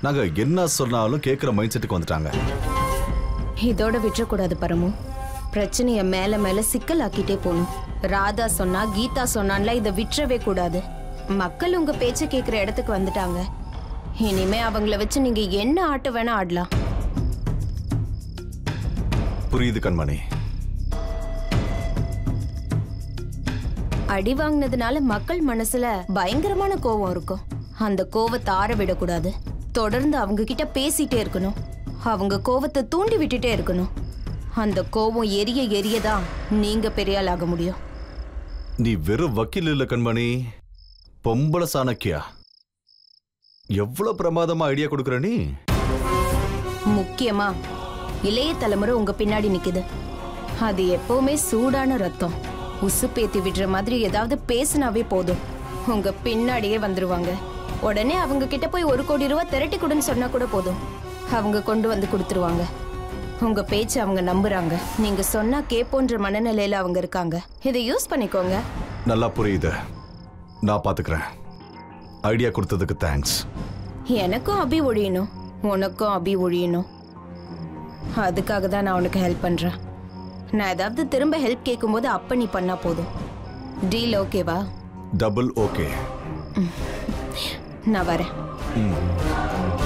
நாங்க என்ன சொன்னாலும் கேட்குற மைண்ட் செட்டுக்கு வந்துட்டாங்க இதோட விட்டுறக்கூடாது பரமு பிரச்சனைய மேல மேல சிக்கலாக்கிட்டே போகணும் ராதா சொன்னா கீதா சொன்னான்ல இதை விட்டுறவே கூடாது மக்கள் உங்க பேச்ச கேக்குற இடத்துக்கு வந்துட்டாங்க இனிமே அவங்கள வச்சு நீங்க என்ன ஆட்ட வேணா ஆடலாம் புரியுது கண்மணி அடி வாங்கினதுனால மக்கள் மனசுல பயங்கரமான கோவம் இருக்கும் அந்த கோவத்தை ஆற விடக்கூடாது தொடர்ந்து அவங்க கிட்ட பேசிட்டே இருக்கணும் அவங்க கோவத்தை தூண்டி விட்டுட்டே இருக்கணும் அந்த கோவம் எரிய எரியதான் நீங்க பெரிய ஆள் ஆக முடியும் நீ வெறும் வக்கீல் இல்ல கண்மணி பொம்பளை சாணக்கியா எவ்வளவு பிரமாதமா ஐடியா கொடுக்குற நீ முக்கியமா இளைய தலைமுறை உங்க பின்னாடி நிக்குது அது எப்பவுமே சூடான ரத்தம் உசுப்பேத்தி விடுற மாதிரி ஏதாவது பேசினாவே போதும் உங்க பின்னாடியே வந்துருவாங்க உடனே அவங்க கிட்ட போய் ஒரு கோடி ரூபாய் திரட்டி கொடுன்னு சொன்னா கூட போதும் அவங்க கொண்டு வந்து கொடுத்துருவாங்க உங்க பேச்சு அவங்க நம்புறாங்க நீங்க சொன்னா கேப்போன்ற மனநிலையில அவங்க இருக்காங்க இதை யூஸ் பண்ணிக்கோங்க நல்லா புரியுது நான் பாத்துக்கிறேன் ஐடியா கொடுத்ததுக்கு தேங்க்ஸ் எனக்கும் அபி ஒழியணும் உனக்கும் அபி ஒழியணும் அதுக்காக தான் நான் உனக்கு ஹெல்ப் பண்றேன் நான் ஏதாவது திரும்ப ஹெல்ப் கேட்கும்போது அப்ப நீ பண்ணா போதும் டீல் ஓகேவா டபுள் ஓகே நான் வரேன் ம்